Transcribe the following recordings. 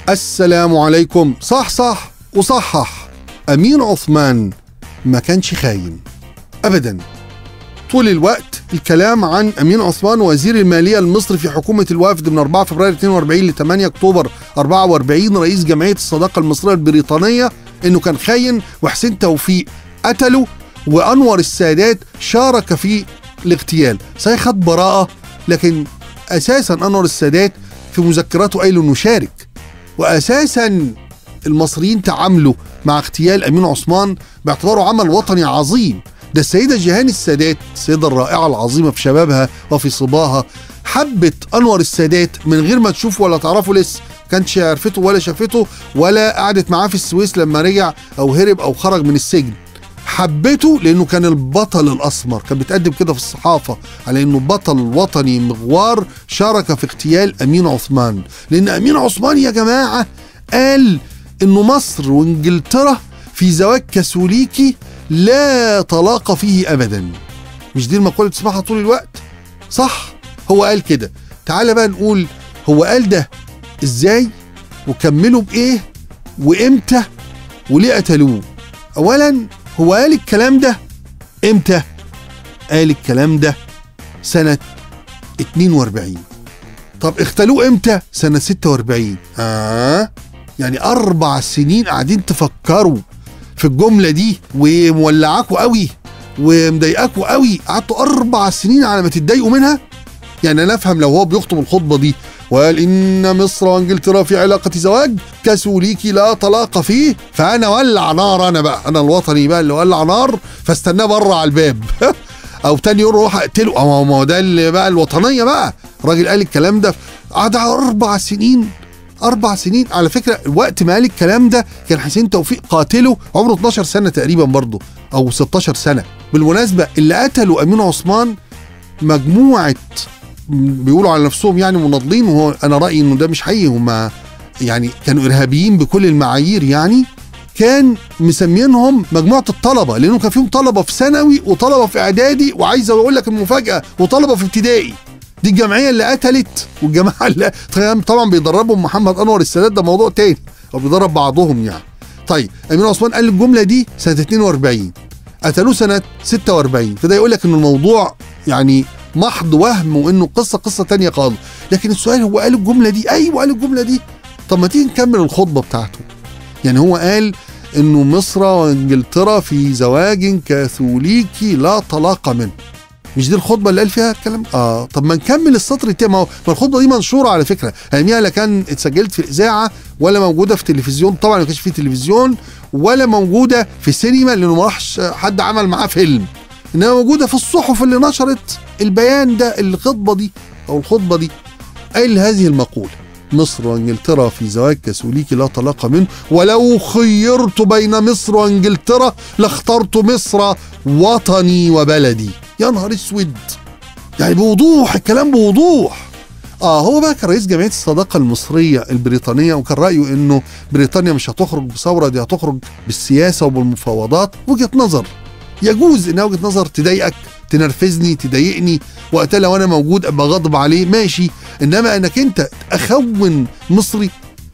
السلام عليكم صح صح وصحح أمين عثمان ما كانش خاين أبدا طول الوقت الكلام عن أمين عثمان وزير المالية المصري في حكومة الوفد من 4 فبراير 42 ل 8 أكتوبر 44 رئيس جمعية الصداقة المصرية البريطانية إنه كان خاين وحسين توفيق قتله وأنور السادات شارك في الاغتيال صحيح خد براءة لكن أساسا أنور السادات في مذكراته قايل إنه شارك وأساسا المصريين تعاملوا مع اغتيال أمين عثمان باعتباره عمل وطني عظيم ده السيدة جيهان السادات السيدة الرائعة العظيمة في شبابها وفي صباها حبت أنور السادات من غير ما تشوفه ولا تعرفه لسه كانتش عرفته ولا شافته ولا قعدت معاه في السويس لما رجع أو هرب أو خرج من السجن حبته لانه كان البطل الاسمر كان بيتقدم كده في الصحافه على انه بطل وطني مغوار شارك في اغتيال امين عثمان لان امين عثمان يا جماعه قال انه مصر وانجلترا في زواج كاثوليكي لا طلاق فيه ابدا مش دي المقوله اللي بتسمعها طول الوقت صح هو قال كده تعال بقى نقول هو قال ده ازاي وكملوا بايه وامتى وليه قتلوه اولا هو قال الكلام ده امتى قال الكلام ده سنة 42 طب اختلوه امتى سنة 46 اه يعني اربع سنين قاعدين تفكروا في الجملة دي ومولعاكوا قوي ومضايقاكوا قوي قعدتوا اربع سنين على ما تتضايقوا منها يعني انا افهم لو هو بيخطب الخطبه دي وقال ان مصر وانجلترا في علاقه زواج كاثوليكي لا طلاق فيه فانا ولع نار انا بقى انا الوطني بقى اللي ولع نار فاستناه بره على الباب او تاني يوم اروح اقتله أو ما هو ده اللي بقى الوطنيه بقى الراجل قال الكلام ده قعد اربع سنين اربع سنين على فكره وقت ما قال الكلام ده كان حسين توفيق قاتله عمره 12 سنه تقريبا برضه او 16 سنه بالمناسبه اللي قتلوا امين عثمان مجموعه بيقولوا على نفسهم يعني مناضلين وهو انا رايي انه ده مش حقيقي هم يعني كانوا ارهابيين بكل المعايير يعني كان مسمينهم مجموعه الطلبه لانهم كان فيهم طلبه في ثانوي وطلبه في اعدادي وعايز اقول لك المفاجاه وطلبه في ابتدائي دي الجمعيه اللي قتلت والجماعه اللي طبعا بيدربهم محمد انور السادات ده موضوع تاني او بيدرب بعضهم يعني طيب امين عثمان قال الجمله دي سنه 42 قتلوه سنه 46 فده يقول لك ان الموضوع يعني محض وهم وانه قصه قصه تانية خالص لكن السؤال هو قال الجمله دي ايوه قال الجمله دي طب ما تيجي نكمل الخطبه بتاعته يعني هو قال انه مصر وانجلترا في زواج كاثوليكي لا طلاق منه مش دي الخطبه اللي قال فيها الكلام اه طب ما نكمل السطر التاني ما هو ما الخطبه دي منشوره على فكره اياميها لا كان اتسجلت في الاذاعه ولا موجوده في تلفزيون طبعا ما كانش في تلفزيون ولا موجوده في السينما لانه ما راحش حد عمل معاه فيلم انما موجوده في الصحف اللي نشرت البيان ده الخطبه دي او الخطبه دي قال هذه المقوله مصر وانجلترا في زواج كاثوليكي لا طلاق منه ولو خيرت بين مصر وانجلترا لاخترت مصر وطني وبلدي يا نهار اسود يعني بوضوح الكلام بوضوح اه هو بقى كان رئيس جمعيه الصداقه المصريه البريطانيه وكان رايه انه بريطانيا مش هتخرج بثوره دي هتخرج بالسياسه وبالمفاوضات وجهه نظر يجوز انها وجهه نظر تضايقك تنرفزني تضايقني وقتها لو انا موجود ابقى غاضب عليه ماشي انما انك انت اخون مصري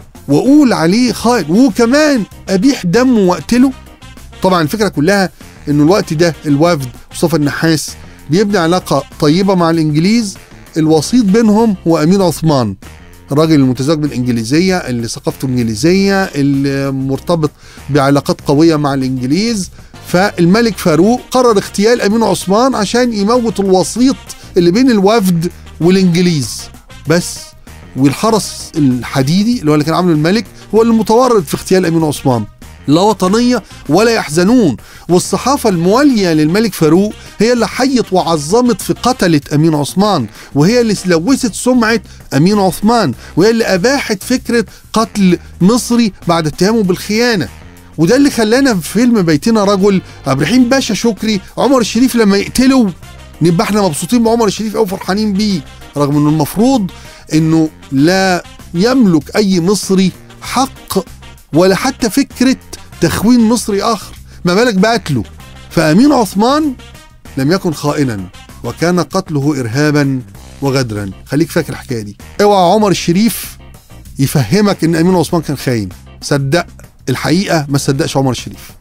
واقول عليه خائن وكمان ابيح دمه واقتله طبعا الفكره كلها انه الوقت ده الوفد مصطفى النحاس بيبني علاقه طيبه مع الانجليز الوسيط بينهم هو امين عثمان الراجل المتزوج بالانجليزيه اللي ثقافته انجليزيه اللي مرتبط بعلاقات قويه مع الانجليز فالملك فاروق قرر اغتيال امين عثمان عشان يموت الوسيط اللي بين الوفد والانجليز بس والحرس الحديدي اللي هو اللي كان عامله الملك هو اللي متورط في اغتيال امين عثمان لا وطنيه ولا يحزنون والصحافه المواليه للملك فاروق هي اللي حيت وعظمت في قتله امين عثمان وهي اللي لوثت سمعه امين عثمان وهي اللي اباحت فكره قتل مصري بعد اتهامه بالخيانه وده اللي خلانا في فيلم بيتنا رجل عبد الرحيم باشا شكري عمر الشريف لما يقتله نبقى احنا مبسوطين بعمر الشريف او فرحانين بيه رغم انه المفروض انه لا يملك اي مصري حق ولا حتى فكره تخوين مصري اخر ما بالك بقتله فامين عثمان لم يكن خائنا وكان قتله ارهابا وغدرا خليك فاكر الحكايه دي اوعى عمر الشريف يفهمك ان امين عثمان كان خاين صدق الحقيقه ما صدقش عمر الشريف